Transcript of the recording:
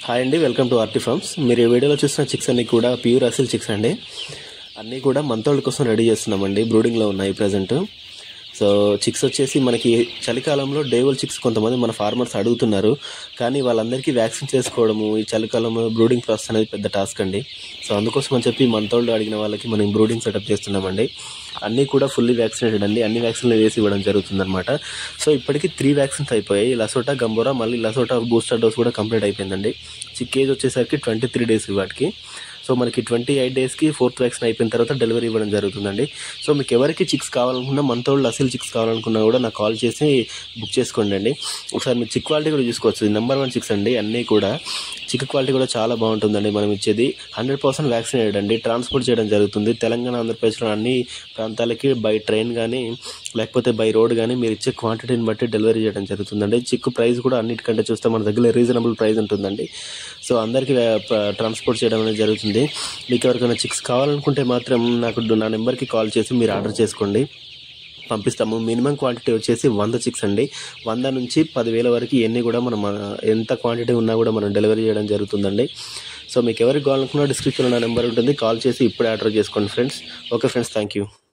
hi అండి welcome to RT forms మీరు ఈ వీడియోలో చూసిన చిక్స్ అన్ని కూడా ప్యూర్ అసిల్ చిక్స్ అండి అన్నీ కూడా మంతోళ్ళ కోసం రెడీ చేస్తున్నామండి బ్రూడింగ్లో ఉన్నాయి ప్రజెంట్ సో చిక్స్ వచ్చేసి మనకి చలికాలంలో డేవల్ చిక్స్ కొంతమంది మన ఫార్మర్స్ అడుగుతున్నారు కానీ వాళ్ళందరికీ వ్యాక్సిన్ చేసుకోవడము ఈ చలికాలంలో బ్రూడింగ్ ప్రాసెస్ అనేది పెద్ద టాస్క్ అండి సో అందుకోసం అని చెప్పి మంతోళ్ళు అడిగిన వాళ్ళకి మనం బ్రూడింగ్ సెటప్ చేస్తున్నామండి అన్నీ కూడా ఫుల్లీ వ్యాక్సినేటెడ్ అండి అన్ని వ్యాక్సిన్లు వేసి ఇవ్వడం జరుగుతుందన్నమాట సో ఇప్పటికి త్రీ వ్యాక్సిన్స్ అయిపోయాయి లసోటా గంబోరా మళ్ళీ లసోటా బూస్టర్ డోస్ కూడా కంప్లీట్ అయిపోయిందండి చిక్ ఏజ్ వచ్చేసరికి ట్వంటీ త్రీ డేస్ వాటికి సో మనకి ట్వంటీ ఎయిట్ డేస్కి ఫోర్త్ వ్యాక్సిన్ అయిపోయిన తర్వాత డెలివరీ ఇవ్వడం జరుగుతుందండి సో మీకు ఎవరికి చిక్స్ కావాలనుకున్నా మంతోళ్ళు అసలు చిక్స్ కావాలనుకున్నా కూడా నాకు కాల్ చేసి బుక్ చేసుకోండి అండి ఒకసారి మీరు చిక్ క్వాలిటీ కూడా చూసుకోవచ్చు నెంబర్ వన్ చిక్స్ అండి అన్నీ కూడా చిక్ క్వాలిటీ కూడా చాలా బాగుంటుందండి మనం ఇచ్చేది హండ్రెడ్ పర్సెంట్ వ్యాక్సినేటెడ్ అండి ట్రాన్స్పోర్ట్ చేయడం జరుగుతుంది తెలంగాణ ఆంధ్రప్రదేశ్లో అన్ని ప్రాంతాలకి బై ట్రైన్ కానీ లేకపోతే బై రోడ్ కానీ మీరు ఇచ్చే క్వాంటిటీని బట్టి డెలివరీ చేయడం జరుగుతుందండి చిక్కు ప్రైస్ కూడా అన్నిటికంటే చూస్తే మన దగ్గర రీజనబుల్ ప్రైస్ ఉంటుందండి సో అందరికీ ట్రాన్స్పోర్ట్ చేయడం అనేది జరుగుతుంది మీకు ఎవరికైనా చిక్స్ కావాలనుకుంటే మాత్రం నాకు నా నెంబర్కి కాల్ చేసి మీరు ఆర్డర్ చేసుకోండి పంపిస్తాము మినిమం క్వాంటిటీ వచ్చేసి వంద చిక్స్ అండి వంద నుంచి పదివేల వరకు ఎన్ని కూడా మనం ఆ, ఎంత క్వాంటిటీ ఉన్నా కూడా మనం డెలివరీ చేయడం జరుగుతుందండి సో మీకు ఎవరికి కావాలనుకున్నా డిస్క్రిప్షన్లో నా నెంబర్ ఉంటుంది కాల్ చేసి ఇప్పుడే ఆర్డర్ చేసుకోండి friends okay friends thank you